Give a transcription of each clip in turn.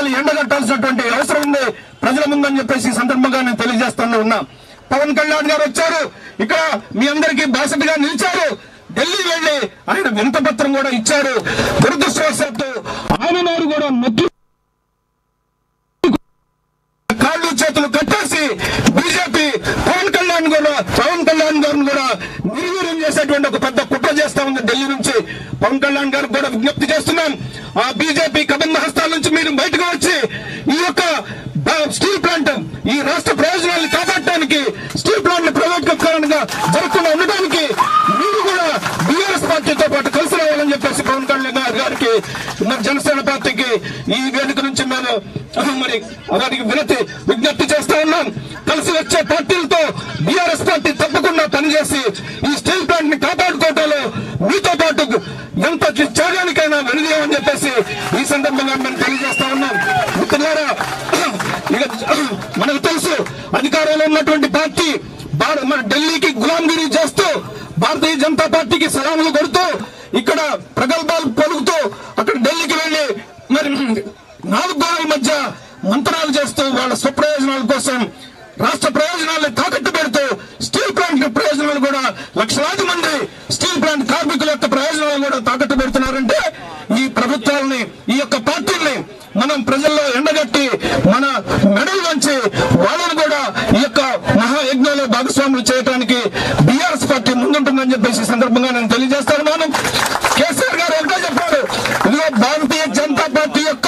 ప్రభుత్వాలు ఎండగట్టాల్సినటువంటి అవసరం ఉంది ప్రజల ముందని చెప్పేసి ఈ సందర్భంగా నేను తెలియజేస్తాను ఉన్నా పవన్ కళ్యాణ్ గారు వచ్చారు ఇక్కడ మీ అందరికీ బాసటగా నిలిచారు ఢిల్లీ వెళ్లి ఆయన వినతపత్రం కూడా ఇచ్చారు దురదృష్టవశాత్తు ఆయన నోరు కూడా నొక్కి కాళ్ళు చేతులు కట్టేసి బీజేపీ పవన్ కళ్యాణ్ కూడా పవన్ కళ్యాణ్ గారిని కూడా నిర్వీర్యం చేసేటువంటి ఒక పెద్ద కుట్ర చేస్తా ఉంది ఢిల్లీ నుంచి పవన్ కళ్యాణ్ గారికి కూడా విజ్ఞప్తి చేస్తున్నాం ఆ బీజేపీ కబంధ హస్తాల నుంచి మీరు బయటకు వచ్చి ఈ యొక్క బ- స్టీల్ ప్లాంట్ ఈ రాష్ట్ర ప్రయోజనాలను కాపాడటానికి స్టీల్ ప్లాంట్ ప్రైవేటీకరణగా జరగకుండా ఉండడానికి మీరు కూడా బీఆర్ఎస్ పార్టీతో పాటు కలిసి రావాలని చెప్పేసి పవన్ కళ్యాణ్ గారి గారికి మరి జనసేన పార్టీకి ఈ వేదిక నుంచి మేము ఆ, మరి వారికి వినతి విజ్ఞప్తి చేస్తా ఉన్నాం కలిసి వచ్చే పార్టీలతో బీఆర్ఎస్ పార్టీ తప్పకుండా పనిచేసి ఈ స్టీల్ ప్లాంట్ ని కాపాడుకోవటంలో మీతో పాటు ఎంత త్యాగానికైనా వెనుదేయమని చెప్పేసి ఈ సందర్భంగా మేము తెలియజేస్తా ఉన్నాం మిత్రులారా ఇక మనకు తెలుసు అధికారంలో ఉన్నటువంటి పార్టీ భార- మన ఢిల్లీకి గులాంగిరి చేస్తూ భారతీయ జనతా పార్టీకి సలాములు కొడుతూ ఇక్కడ ప్రగల్భాలు పలుకుతూ అక్కడ ఢిల్లీకి వెళ్లి మరి నాలుగు గోడల మధ్య మంత్రాలు చేస్తూ వాళ్ళ స్వప్రయోజనాల కోసం రాష్ట్ర ప్రయోజనాలను తాకట్టు పెడుతూ స్టీల్ ప్లాంట్ ప్రయోజనాలు కూడా లక్షలాది మంది స్టీల్ ప్లాంట్ కార్మికుల యొక్క ప్రయోజనాలు కూడా తాకట్టు పెడుతున్నారంటే ఈ ప్రభుత్వాలని ఈ యొక్క పార్టీల్ని మనం ప్రజల్లో ఎండగట్టి మన మెడల్ వంచి వాళ్ళని కూడా ఈ యొక్క మహాయజ్ఞంలో భాగస్వాములు చేయడానికి బీఆర్ఎస్ పార్టీ ముందుంటుందని చెప్పేసి ఈ సందర్భంగా నేను తెలియజేస్తాను కేసీఆర్ గారు ఒకటే చెప్పారు ఇదిగో భారతీయ జనతా పార్టీ యొక్క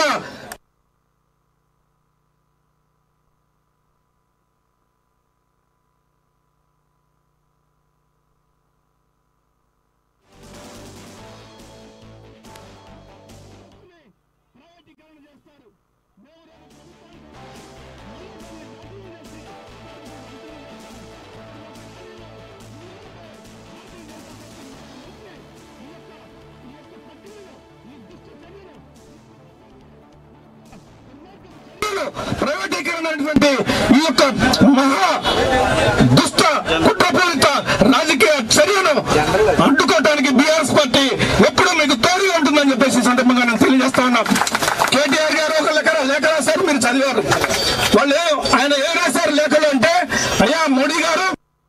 ప్రైవేటీకరణ అనేటువంటి ఈ యొక్క మహా దుష్ట కుట్రపూరిత రాజకీయ చర్యను అడ్డుకోవడానికి బీఆర్ఎస్ పార్టీ ఎప్పుడూ మీకు తోడుగా ఉంటుందని చెప్పేసి ఈ సందర్భంగా నేను తెలియజేస్తా ఉన్నా కేటీఆర్ గారు ఒక లేఖ లేఖ రాశారు మీరు చదివారు వాళ్ళు ఏ- ఆయన ఏం రాశారు లేఖలు అంటే అయ్యా మోడీ గారు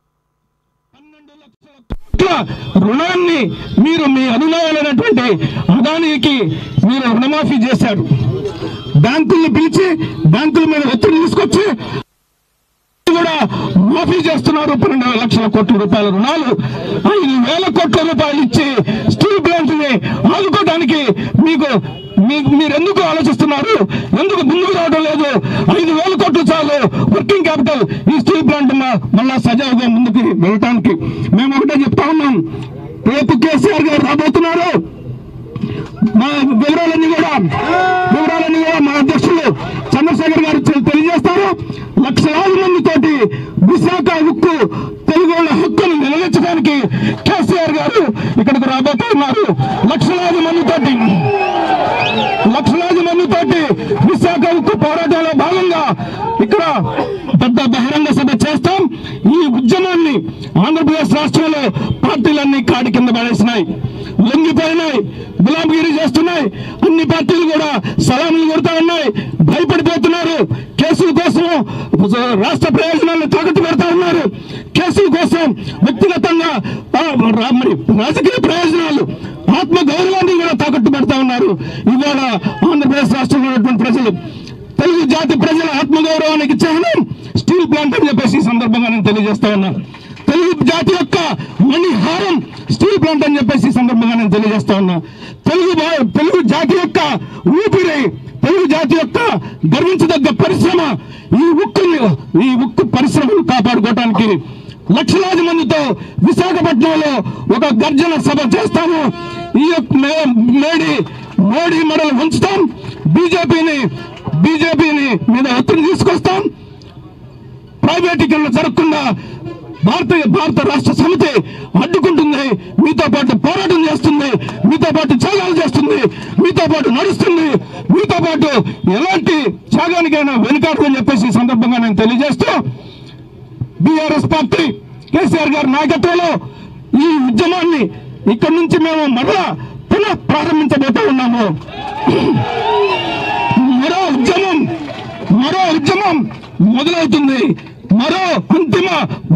కోట్ల రుణాన్ని మీరు మీ అనుభవాలైనటువంటి అదానికి మీరు రుణమాఫీ చేశారు బ్యాంకుల్ని పిలిచి బ్యాంకుల మీద ఒత్తిడి తీసుకొచ్చి కూడా మాఫీ చేస్తున్నారు పన్నెండు లక్షల కోట్ల రూపాయల రుణాలు ఐదు వేల కోట్ల రూపాయలు ఇచ్చి స్టీల్ ప్లాంట్ ని ఆదుకోవడానికి మీకు మీకు మీరు ఎందుకు ఆలోచిస్తున్నారు ఎందుకు ముందుకు రావడం లేదు ఐదు వేల కోట్లు చాలు వర్కింగ్ క్యాపిటల్ ఈ స్టీల్ ప్లాంట్ మ- మళ్ళా సజావుగా ముందుకు వెళ్ళటానికి మేము ఒకటే చెప్తా ఉన్నాం రేపు కేసీఆర్ గారు రాబోతున్నారు మా వివరాలన్నీ కూడా వివరాలన్నీ కూడా మా అధ్యక్షులు చంద్రశేఖర్ గారు తె- తెలియజేస్తారు లక్షలాది మంది తోటి విశాఖ ఉక్కు తెలుగు వాళ్ళ హక్కును నిలబెచ్చడానికి కేసీఆర్ గారు ఇక్కడికి రాబోతున్నారు లక్షలాది మంది తోటి లక్షలాది మంది తోటి విశాఖ ఉక్కు పోరాటంలో భాగంగా ఇక్కడ పెద్ద బహిరంగ సభ చేస్తాం ఈ ఉద్యమాన్ని ఆంధ్రప్రదేశ్ రాష్ట్రంలో పార్టీలన్నీ కాడి కింద పడేసినాయి లొంగిపోయినాయి గులాంగిరి చేస్తున్నాయి అన్ని పార్టీలు కూడా సలాములు కొడతా ఉన్నాయి భయపడిపోతున్నారు కేసుల కోసం రాష్ట్ర ప్రయోజనాలను తాకట్టు పెడతా ఉన్నారు కేసుల కోసం వ్యక్తిగతంగా ఆ, రా- మరి రాజకీయ ప్రయోజనాలు ఆత్మ గౌరవాన్ని కూడా తాకట్టు పెడతా ఉన్నారు ఇవాళ ఆంధ్రప్రదేశ్ రాష్ట్రంలో ఉన్నటువంటి ప్రజలు తెలుగు జాతి ప్రజల ఆత్మగౌరవానికి చిహ్నం స్టీల్ ప్లాంట్ అని చెప్పేసి ఈ సందర్భంగా నేను తెలియజేస్తా ఉన్నాను తెలుగు జాతి యొక్క మణిహారం స్టీల్ ప్లాంట్ అని చెప్పేసి ఈ సందర్భంగా నేను తెలియజేస్తా ఉన్నా తెలుగు భా- తెలుగు జాతి యొక్క ఊపిరి తెలుగు జాతి యొక్క గర్వించదగ్గ పరిశ్రమ ఈ ఉక్కుని ఈ ఉక్కు పరిశ్రమను కాపాడుకోవటానికి లక్షలాది మందితో విశాఖపట్నంలో ఒక గర్జన సభ చేస్తాము ఈ యొక్క మే- మేడి మోడీ మెడలు ఉంచుతాం బీజేపీని బీజేపీని మీద ఒత్తిడి తీసుకొస్తాం ప్రైవేటీకరణ జరగకుండా భారత భారత రాష్ట్ర సమితి అడ్డుకుంటుంది మీతో పాటు పోరాటం చేస్తుంది మీతో పాటు త్యాగాలు చేస్తుంది మీతో పాటు నడుస్తుంది మీతో పాటు ఎలాంటి త్యాగానికైనా వెనుకాడదని చెప్పేసి ఈ సందర్భంగా నేను తెలియజేస్తూ బీఆర్ఎస్ పార్టీ కేసీఆర్ గారి నాయకత్వంలో ఈ ఉద్యమాన్ని ఇక్కడి నుంచి మేము మరలా పునః ప్రారంభించబోతా ఉన్నాము మరో ఉద్యమం మొదలవుతుంది మరో అంతిమ